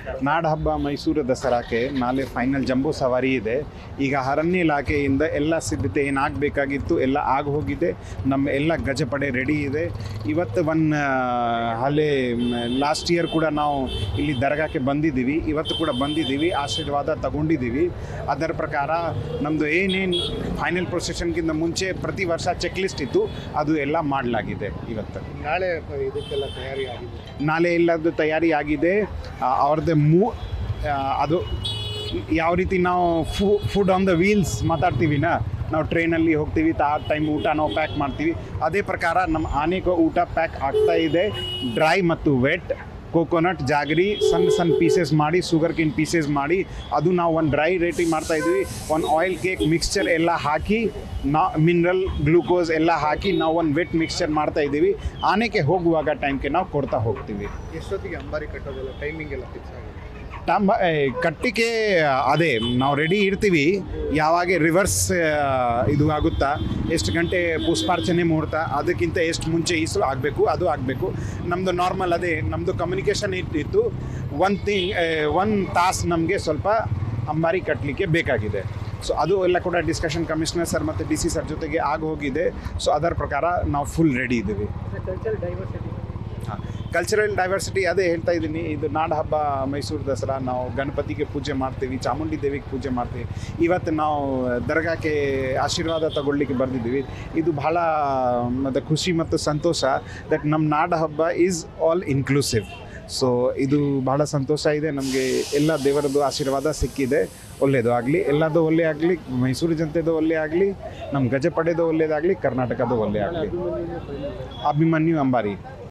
ನಾಡ ಹಬ್ಬ ಮೈಸೂರು ದಸರಾಕ್ಕೆ ನಾಳೆ ಫೈನಲ್ ಜಂಬೂ ಸವಾರಿ ಇದೆ ಈಗ ಅರಣ್ಯ ಇಲಾಖೆಯಿಂದ ಎಲ್ಲ ಸಿದ್ಧತೆ ಏನಾಗಬೇಕಾಗಿತ್ತು ಎಲ್ಲ ಆಗಿ ಹೋಗಿದೆ ನಮ್ಮ ಎಲ್ಲ ಗಜಪಡೆ ರೆಡಿ ಇದೆ ಇವತ್ತು ಒನ್ ಅಲ್ಲೇ ಲಾಸ್ಟ್ ಇಯರ್ ಕೂಡ ನಾವು ಇಲ್ಲಿ ದರ್ಗಾಕ್ಕೆ ಬಂದಿದ್ದೀವಿ ಇವತ್ತು ಕೂಡ ಬಂದಿದ್ದೀವಿ ಆಶೀರ್ವಾದ ತಗೊಂಡಿದ್ದೀವಿ ಅದರ ಪ್ರಕಾರ ನಮ್ಮದು ಏನೇನು ಫೈನಲ್ ಪ್ರೊಸೆಷನ್ಗಿಂತ ಮುಂಚೆ ಪ್ರತಿ ವರ್ಷ ಚೆಕ್ ಲಿಸ್ಟ್ ಇತ್ತು ಅದು ಎಲ್ಲ ಮಾಡಲಾಗಿದೆ ಇವತ್ತು ನಾಳೆ ಇದಕ್ಕೆಲ್ಲ ತಯಾರಿ ಆಗಿದೆ ನಾಳೆ ಎಲ್ಲದ್ದು ತಯಾರಿ ಆಗಿದೆ ಆ, ಅವ್ರದ್ದು ಮೂ ಆ, ಅದು ಯಾವ ರೀತಿ ನಾವು ಫು ಫುಡ್ ಆನ್ ದ ವೀಲ್ಸ್ ಮಾತಾಡ್ತೀವಿನ ನಾವು ಟ್ರೈನಲ್ಲಿ ಹೋಗ್ತೀವಿ ಆ ಟೈಮ್ ಊಟ ನಾವು ಪ್ಯಾಕ್ ಮಾಡ್ತೀವಿ ಅದೇ ಪ್ರಕಾರ ನಮ್ಮ ಆನೆಗೂ ಊಟ ಪ್ಯಾಕ್ ಆಗ್ತಾ ಇದೆ ಡ್ರೈ ಮತ್ತು ವೆಟ್ ಕೋಕೋನಟ್ ಜಾಗರಿ ಸಣ್ಣ ಸಣ್ಣ ಪೀಸಸ್ ಮಾಡಿ ಶುಗರ್ ಕೇನ್ ಪೀಸಸ್ ಮಾಡಿ ಅದು ನಾವು ಒಂದು ಡ್ರೈ ರೇಟಿ ಮಾಡ್ತಾ ಇದ್ವಿ ಒಂದು ಆಯಿಲ್ ಕೇಕ್ ಮಿಕ್ಸ್ಚರ್ ಎಲ್ಲ ಹಾಕಿ ನಾ ಮಿನರಲ್ ಗ್ಲೂಕೋಸ್ ಎಲ್ಲ ಹಾಕಿ ನಾವು ಒಂದು ವೆಟ್ ಮಿಕ್ಸ್ಚರ್ ಮಾಡ್ತಾ ಇದ್ದೀವಿ ಆನೆಗೆ ಹೋಗುವಾಗ ಟೈಮ್ಗೆ ನಾವು ಕೊಡ್ತಾ ಹೋಗ್ತೀವಿ ಎಷ್ಟೊತ್ತಿಗೆ ಅಂಬಾರಿ ಕಟ್ಟೋದೆಲ್ಲ ಟೈಮಿಂಗ್ ಎಲ್ಲ ಫಿಕ್ಸ್ ಆಗಿದೆ ಟಂಬ ಏ, ಕಟ್ಟಿಗೆ ಅದೇ ನಾವು ರೆಡಿ ಇರ್ತೀವಿ ಯಾವಾಗ ರಿವರ್ಸ್ ಇದು ಆಗುತ್ತಾ ಎಷ್ಟು ಗಂಟೆ ಪುಷ್ಪಾರ್ಚನೆ ಮುಹೂರ್ತ ಅದಕ್ಕಿಂತ ಎಷ್ಟು ಮುಂಚೆ ಈಸಲು ಆಗಬೇಕು ಅದು ಆಗಬೇಕು ನಮ್ಮದು ನಾರ್ಮಲ್ ಅದೇ ನಮ್ಮದು ಕಮ್ಯುನಿಕೇಷನ್ ಇತ್ತು ಒಂದು ತಿಂಗ್ ಒಂದು ತಾಸು ನಮಗೆ ಸ್ವಲ್ಪ ಅಂಬಾರಿ ಕಟ್ಟಲಿಕ್ಕೆ ಬೇಕಾಗಿದೆ ಸೊ ಅದು ಎಲ್ಲ ಕೂಡ ಡಿಸ್ಕಷನ್ ಕಮಿಷನರ್ ಸರ್ ಮತ್ತು ಡಿ ಸಿ ಸರ್ ಜೊತೆಗೆ ಆಗಿ ಹೋಗಿದೆ ಸೊ ಅದರ ಪ್ರಕಾರ ನಾವು ಫುಲ್ ರೆಡಿ ಇದ್ದೀವಿ ಕಲ್ಚರಲ್ ಡೈವರ್ಸಿಟಿ ಅದೇ ಹೇಳ್ತಾ ಇದ್ದೀನಿ ಇದು ನಾಡ ಹಬ್ಬ ಮೈಸೂರು ದಸರಾ ನಾವು ಗಣಪತಿಗೆ ಪೂಜೆ ಮಾಡ್ತೀವಿ ಚಾಮುಂಡಿ ದೇವಿಗೆ ಪೂಜೆ ಮಾಡ್ತೀವಿ ಇವತ್ತು ನಾವು ದರ್ಗಾಕ್ಕೆ ಆಶೀರ್ವಾದ ತಗೊಳ್ಳಿಕ್ಕೆ ಬರ್ದಿದ್ದೀವಿ ಇದು ಬಹಳ ಮತ್ತು ಖುಷಿ ಮತ್ತು ಸಂತೋಷ ದಟ್ ನಮ್ಮ ನಾಡ ಹಬ್ಬ ಈಸ್ ಆಲ್ ಇನ್ಕ್ಲೂಸಿವ್ ಸೊ ಇದು ಬಹಳ ಸಂತೋಷ ಇದೆ ನಮಗೆ ಎಲ್ಲ ದೇವರದ್ದು ಆಶೀರ್ವಾದ ಸಿಕ್ಕಿದೆ ಒಳ್ಳೆಯದು ಆಗಲಿ ಎಲ್ಲದು ಒಳ್ಳೆ ಆಗಲಿ ಮೈಸೂರು ಜನತೆದು ಒಳ್ಳೆ ಆಗಲಿ ನಮ್ಮ ಗಜಪಡೆದು ಒಳ್ಳೆಯದಾಗಲಿ ಕರ್ನಾಟಕದ ಒಳ್ಳೆ ಆಗಲಿ ಅಭಿಮನ್ಯು ಅಂಬಾರಿ